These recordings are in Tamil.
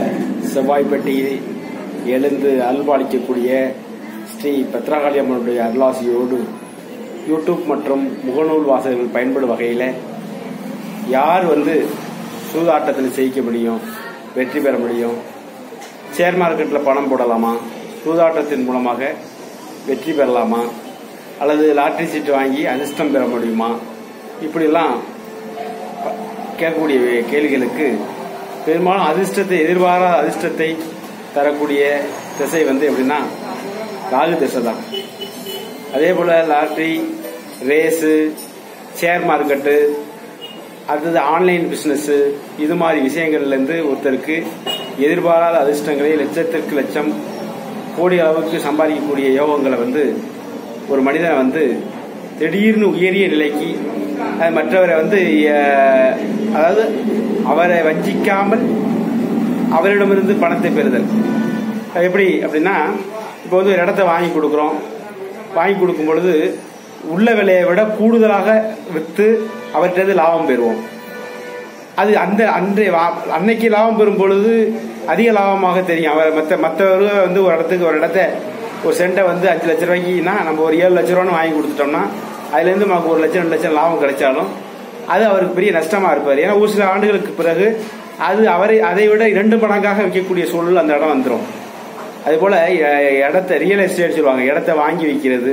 செவ்வாய்ப்பட்டியில் எழுந்து அல்பாளிக்கக்கூடிய ஸ்ரீ பத்ரகாளி அம்மனுடைய அருளாசியோடு யூடியூப் மற்றும் முகநூல் வாசகர்கள் பயன்படும் வகையில் யார் வந்து சூதாட்டத்தில் ஜெயிக்க முடியும் வெற்றி பெற முடியும் ஷேர் மார்க்கெட்டில் பணம் போடலாமா சூதாட்டத்தின் மூலமாக வெற்றி பெறலாமா அல்லது லாட்டரி சீட்டு வாங்கி அதிர்ஷ்டம் பெற முடியுமா இப்படிலாம் கேட்கக்கூடிய கேள்விகளுக்கு பெரும்பாலும் அதிர்ஷ்டத்தை எதிர்பாராத அதிர்ஷ்டத்தை தரக்கூடிய திசை வந்து எப்படின்னா ராகு திசை தான் அதே போல் லாட்ரி ரேஸு ஷேர் மார்க்கெட்டு அடுத்தது ஆன்லைன் பிஸ்னஸ்ஸு இது மாதிரி விஷயங்கள்லேருந்து ஒருத்தருக்கு எதிர்பாராத அதிர்ஷ்டங்களை லட்சத்திற்கு லட்சம் கோடி அளவுக்கு சம்பாதிக்கக்கூடிய யோகங்களை வந்து ஒரு மனிதனை வந்து திடீர்னு உயரிய நிலைக்கு அது மற்றவரை வந்து அஹ், அதாவது அவரை வஞ்சிக்காமல் அவரிடமிருந்து பணத்தை பெறுதல் அது எப்படி அப்படின்னா இப்போ வந்து ஒரு இடத்த வாங்கி கொடுக்குறோம் வாங்கி கொடுக்கும் பொழுது உள்ள விலையை விட கூடுதலாக விற்று அவர்கிட்ட லாபம் பெறுவோம் அது அந்த அன்றைய வா- அன்னைக்கு லாபம் பெறும் பொழுது அதிக லாபமாக தெரியும் அவர் மற்ற மற்றவர்கள் வந்து ஒரு இடத்துக்கு ஒரு இடத்த ஒரு சென்ட்டை வந்து அஞ்சு லட்ச ரூபாய்க்குனா நம்ம ஒரு ஏழு லட்ச ரூபான்னு வாங்கி கொடுத்துட்டோம்னா அதுலேருந்து நமக்கு ஒரு லட்சம் ரெண்டு லட்சம் லாபம் கிடைச்சாலும் அது அவருக்கு பெரிய நஷ்டமா இருப்பார் ஏன்னா ஒரு சில ஆண்டுகளுக்கு பிறகு அது அவரை அதை விட இரண்டு மடங்காக விற்கக்கூடிய சூழல் அந்த இடம் வந்துடும் அது போல அஹ், இடத்த ரியல் எஸ்டேட் சொல்லுவாங்க இடத்த வாங்கி விற்கிறது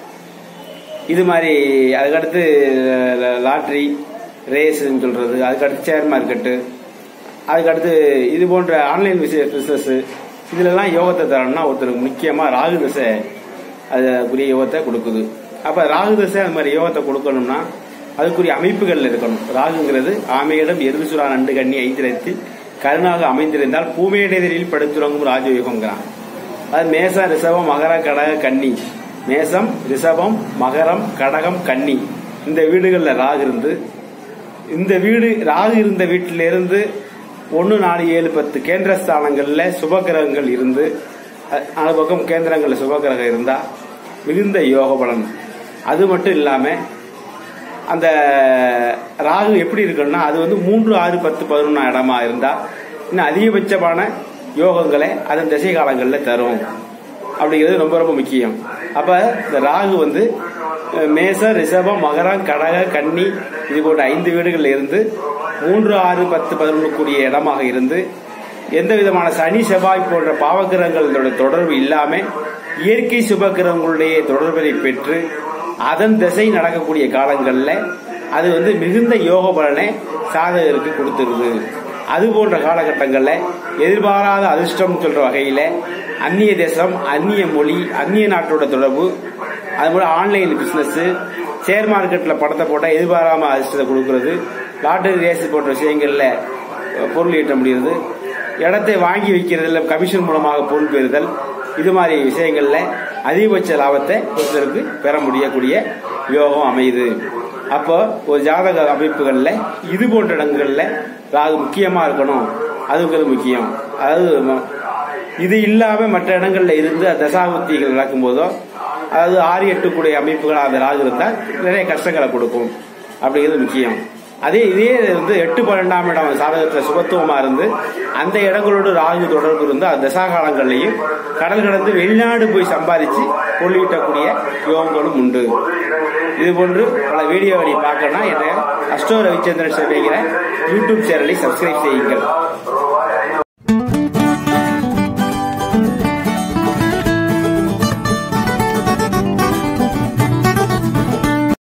இது மாதிரி அதுக்கடுத்து அஹ், லாட்ரி ரேஸ்ன்னு சொல்றது அதுக்கடுத்து ஷேர் மார்க்கெட்டு அதுக்கடுத்து இது போன்ற ஆன்லைன் பிசினஸ் இதுலலாம் யோகத்தை தரணும்னா ஒருத்தருக்கு முக்கியமாக ராகு தசை அதுக்குரிய யோகத்தை கொடுக்குது அப்போ ராகு தசை அது மாதிரி யோகத்தை கொடுக்கணும்னா அதுக்குரிய அமைப்புகள் இருக்கணும் ராகுங்கிறது ஆமையிடம் எருதுசுரா நண்டு கண்ணி ஐந்திரத்தில் கருணாக அமைந்திருந்தால் பூமேடெதிரில் படுத்துறங்கும் ராஜயோகங்கிறான் அது மேசம் ரிஷபம் மகர கடக கன்னி மேசம் ரிஷபம் மகரம் கடகம் கன்னி இந்த வீடுகளில் ராகு இருந்து இந்த வீடு ராகு இருந்த வீட்டிலிருந்து ஒன்று நாலு ஏழு பத்து கேந்திர ஸ்தானங்களில் சுபகிரகங்கள் இருந்து அஹ், நாலு பக்கம் கேந்திரங்களில் சுபகிரகம் இருந்தால் மிகுந்த யோக பலன் அது மட்டும் இல்லாமல் அந்த ராகு எப்படி இருக்கணும்னா அது வந்து மூன்று ஆறு பத்து பதினொன்று இடமா இருந்தால் இன்னும் அதிகபட்சமான யோகங்களை அதன் திசை காலங்களில் தரும் அப்படிங்கிறது ரொம்ப ரொம்ப முக்கியம் அப்ப இந்த ராகு வந்து அஹ், மேச ரிஷபம் மகரம் கடக கன்னி இது போன்ற ஐந்து வீடுகளில் இருந்து மூன்று ஆறு பத்து பதினொன்று கூடிய இடமாக இருந்து எந்த விதமான சனி செவ்வாய் போன்ற பாவகிரகங்களோட தொடர்பு இல்லாம இயற்கை சுபகிரகங்களுடைய தொடர்பினை பெற்று அதன் திசை நடக்கக்கூடிய காலங்களில் அது வந்து மிகுந்த யோக பலனை சாதகருக்கு கொடுத்துருது அது போன்ற காலகட்டங்களில் எதிர்பாராத அதிர்ஷ்டம் சொல்ற வகையில அந்நிய தேசம் அந்நிய மொழி அந்நிய நாட்டோட தொடர்பு அது போல ஆன்லைன் பிசினஸ் ஷேர் மார்க்கெட்ல பணத்தை போட்டால் எதிர்பாராம அதிர்ஷ்டத்தை கொடுக்கறது லாட்டரி ரேஸ் போன்ற விஷயங்கள்ல அஹ், பொருள் ஈட்ட முடியுது இடத்தை வாங்கி வைக்கிறதுல கமிஷன் மூலமாக பொருள் பெறுதல் இது மாதிரி விஷயங்கள்ல அதிகபட்ச லாபத்தை ஒருத்தருக்கு பெற முடியக்கூடிய யோகம் அமையுது அப்போ ஒரு ஜாதக அமைப்புகள்ல இது போன்ற இடங்கள்ல ராகு முக்கியமா இருக்கணும் அதுங்கிறது முக்கியம் அதாவது ம- இது இல்லாம மற்ற இடங்கள்ல இருந்து தசாபுத்திகள் நடக்கும் போதோ அதாவது ஆறு எட்டு கூடிய அமைப்புகள் அந்த ராகு இருந்தால் நிறைய கஷ்டங்களை கொடுக்கும் அப்படிங்கிறது முக்கியம் அதே இதே வந்து எட்டு பன்னெண்டாம் இடம் சாதகத்துல சுபத்துவமா இருந்து அந்த இடங்களோடு ராகு தொடர்பு இருந்து அந்த தசா காலங்கள்லையும் கடல் கடந்து வெளிநாடு போய் சம்பாதிச்சு பொருளீட்டக்கூடிய யோகங்களும் உண்டு இது போன்று பல வீடியோவை பார்க்கணும்னா என்னை அஷ்டோ ரவிச்சந்திரன் சேவைங்கிற யூடியூப் சேனலை சப்ஸ்கிரைப் செய்யுங்கள்